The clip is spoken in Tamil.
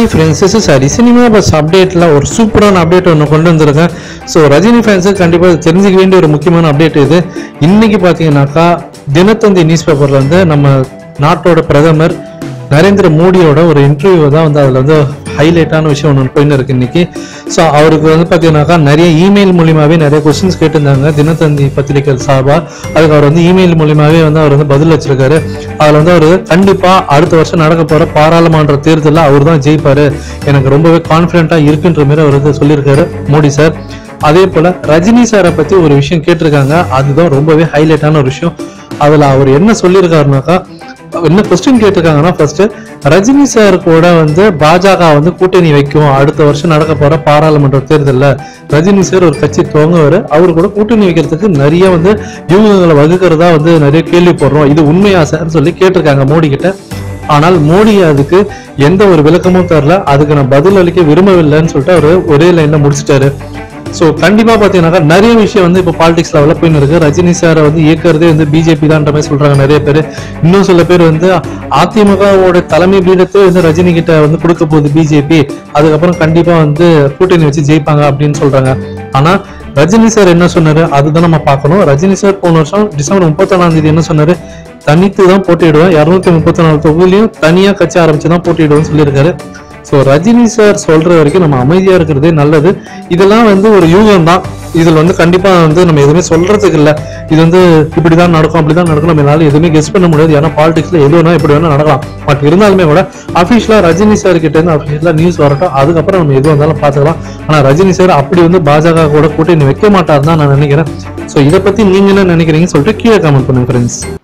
ஹாய் ஃப்ரெண்ட்ஸ் இஸ் சாரி சினிமா பஸ் அப்டேட்டில் ஒரு சூப்பரான அப்டேட் ஒன்று கொண்டு வந்திருக்கேன் ஸோ ரஜினி ஃபேன்ஸுக்கு கண்டிப்பாக தெரிஞ்சுக்க வேண்டிய ஒரு முக்கியமான அப்டேட் இது இன்னைக்கு பார்த்தீங்கன்னாக்கா தினத்தந்தி நியூஸ் பேப்பரில் வந்து நம்ம நாட்டோட பிரதமர் நரேந்திர மோடியோட ஒரு இன்டர்வியூ தான் வந்து அதில் வந்து ஹைலைட்டான விஷயம் ஒன்று போயின்னு இருக்கு இன்னைக்கு ஸோ அவருக்கு வந்து பார்த்தீங்கன்னாக்கா நிறைய இமெயில் மூலியமாகவே நிறைய கொஸ்டின்ஸ் கேட்டிருந்தாங்க தினத்தந்தி பத்திரிகை சார்பாக அதுக்கு அவர் வந்து இமெயில் மூலியமாகவே வந்து அவர் வந்து பதில் வச்சிருக்காரு அதில் வந்து அவர் கண்டிப்பாக அடுத்த வருஷம் நடக்க போகிற பாராளுமன்ற தேர்தலில் அவர் தான் ஜெயிப்பார் எனக்கு ரொம்பவே கான்ஃபிடென்ட்டாக இருக்குன்ற மாதிரி அவர் வந்து சொல்லியிருக்காரு மோடி சார் அதே போல ரஜினி சாரை பத்தி ஒரு விஷயம் கேட்டிருக்காங்க அதுதான் ரொம்பவே ஹைலைட்டான ஒரு விஷயம் அதுல அவர் என்ன சொல்லியிருக்காருனாக்கா என்ன கொஸ்டின் கேட்டிருக்காங்கன்னா ஃபர்ஸ்ட் ரஜினி சார் கூட வந்து பாஜக வந்து கூட்டணி வைக்கும் அடுத்த வருஷம் நடக்க போற பாராளுமன்ற தேர்தலில் ரஜினி சார் ஒரு கட்சி துவங்குவாரு அவர் கூட கூட்டணி வைக்கிறதுக்கு நிறைய வந்து யூகங்களை வகுக்கிறதா வந்து நிறைய கேள்வி போடுறோம் இது உண்மையா சார் சொல்லி கேட்டிருக்காங்க மோடி கிட்ட ஆனால் மோடி அதுக்கு எந்த ஒரு விளக்கமும் தரல அதுக்கு நான் பதில் அளிக்க விரும்பவில்லைன்னு சொல்லிட்டு அவர் ஒரே லைன்ல முடிச்சிட்டாரு ஸோ கண்டிப்பா பாத்தீங்கன்னாக்கா நிறைய விஷயம் வந்து இப்போ பாலிடிக்ஸ் லெவலில் போயின்னு இருக்கு ரஜினி சாரை வந்து இயக்குறதே வந்து பிஜேபி தான்ற மாதிரி சொல்றாங்க நிறைய பேர் இன்னும் சில பேர் வந்து அதிமுகவோட தலைமை பீடத்தை வந்து ரஜினி கிட்ட வந்து கொடுக்க போகுது பிஜேபி அதுக்கப்புறம் கண்டிப்பா வந்து கூட்டணி வச்சு ஜெயிப்பாங்க அப்படின்னு சொல்றாங்க ஆனா ரஜினி சார் என்ன சொன்னாரு அதுதான் நம்ம பார்க்கணும் ரஜினி சார் போன வருஷம் டிசம்பர் முப்பத்தொன்னாம் தேதி என்ன சொன்னாரு தனித்து தான் போட்டியிடுவேன் இரநூத்தி முப்பத்தி நாலு தொகுதியிலையும் தனியா கட்சி ஆரம்பிச்சு தான் போட்டியிடுவேன்னு சொல்லியிருக்காரு ஸோ ரஜினி சார் சொல்ற வரைக்கும் நம்ம அமைதியா இருக்கிறதே நல்லது இதெல்லாம் வந்து ஒரு யூகம் தான் இதில் வந்து கண்டிப்பா வந்து நம்ம எதுவுமே சொல்றதுக்கு இல்லை இது வந்து இப்படிதான் நடக்கும் அப்படிதான் நடக்கும் நம்ம என்னால எதுவுமே கெஸ் பண்ண முடியாது ஏன்னா பாலிடிக்ஸ்ல எது வேணா இப்படி வேணா நடக்கலாம் பட் இருந்தாலுமே கூட அஃபிஷியலா ரஜினி சார் கிட்ட இருந்து அஃபிஷியலா நியூஸ் வரட்டும் அதுக்கப்புறம் நம்ம எது வந்தாலும் பார்த்துக்கலாம் ஆனா ரஜினி சார் அப்படி வந்து பாஜக கூட கூட்டணி வைக்க மாட்டார் தான் நான் நினைக்கிறேன் ஸோ இதை பத்தி நீங்க என்ன நினைக்கிறீங்கன்னு சொல்லிட்டு கீழே கமெண்ட் பண்ணுங்க ஃப்ரெண்ட்ஸ்